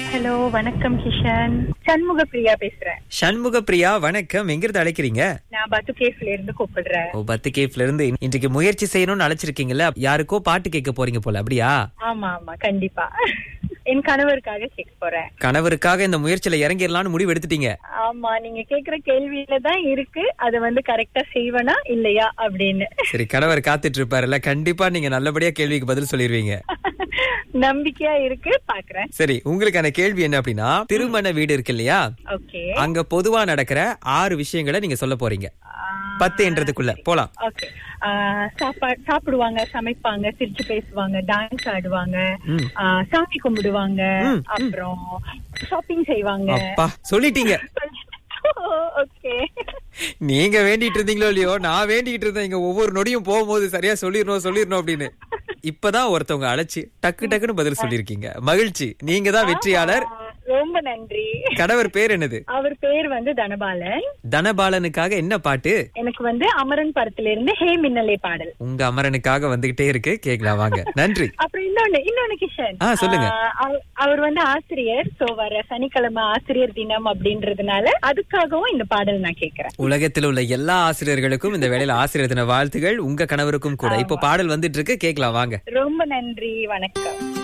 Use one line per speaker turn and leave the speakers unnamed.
Hello வணக்கம் கிஷன் சண்முக பிரியா பேசுறேன்
சண்முக பிரியா வணக்கம் எங்கிருந்து அழைக்கிறீங்க
நான் பத்து கேஸ்ல இருந்து கூப்பிடுறேன்
ஓ பத்து கேஃப்ல இருந்து இன்றைக்கு முயற்சி செய்யணும்னு அழைச்சிருக்கீங்கல்ல யாருக்கோ பாட்டு கேட்க போறீங்க போல அப்படியா
ஆமா ஆமா கண்டிப்பா என் கணவருக்காக கேட்க போறேன்
கணவருக்காக இந்த முயற்சியில இறங்கிடலாம்னு முடிவு எடுத்துட்டீங்க
ஆமா நீங்க கேக்குற கேள்வியில தான் இருக்கு அது வந்து கரெக்டா செய்வனா இல்லையா அப்படின்னு
சரி கணவர் காத்துட்டு இருப்பாருல்ல கண்டிப்பா நீங்க நல்லபடியா கேள்விக்கு பதில் சொல்லிருவீங்க
நம்பிக்கையா இருக்கு பாக்குறேன்
சரி உங்களுக்கான கேள்வி என்ன அப்படின்னா திருமண வீடு இருக்கு இல்லையா
ஓகே
அங்க பொதுவா நடக்கிற ஆறு விஷயங்களை நீங்க சொல்ல போறீங்க பத்து என்றதுக்குள்ள போலாம்
ஓகே சாப்பாடு சாப்பிடுவாங்க சமைப்பாங்க சிரிச்சு பேசுவாங்க டான்ஸ் ஆடுவாங்க
ம்.
ஆ, சாமி கும்பிடுவாங்க
ம், ம்.
அப்புறம் ஷாப்பிங் செய்வாங்க
அப்பா சொல்லிட்டீங்க
ஓகே
நீங்க வேண்டிட்டு இருந்தீங்களோ இல்லையோ நான் வேண்டிட்டு இருந்தேன் இங்க ஒவ்வொரு நொடியும் போகும்போது சரியா சொல்லிடணும் சொல்லிடணும் அப்படின்னு இப்பதான் ஒருத்தவங்க அழைச்சு டக்கு டக்குன்னு பதில் சொல்லிருக்கீங்க மகிழ்ச்சி நீங்க தான் வெற்றியாளர்
ரொம்ப நன்றி
கணவர் பேர் என்னது
அவர் பேர் வந்து தனபாலன்
தனபாலனுக்காக என்ன பாட்டு
எனக்கு வந்து அமரன் படத்துல இருந்து ஹே மின்னலே பாடல்
உங்க அமரனுக்காக வந்துகிட்டே இருக்கு கேக்கலாம் வாங்க நன்றி
அப்புறம் இன்னொன்னு இன்னொன்னு கிஷன்
ஆ, சொல்லுங்க.
ஆ, அவ- அவர் வந்து ஆசிரியர் சோ வர சனிக்கிழமை ஆசிரியர் தினம் அப்படின்றதுனால அதுக்காகவும் இந்த பாடல் நான் கேக்குறேன்
உலகத்தில் உள்ள எல்லா ஆசிரியர்களுக்கும் இந்த வேளையில ஆசிரியர் தின வாழ்த்துகள் உங்க கணவருக்கும் கூட இப்போ பாடல் வந்துட்டு இருக்கு கேக்கலாம் வாங்க
ரொம்ப நன்றி வணக்கம்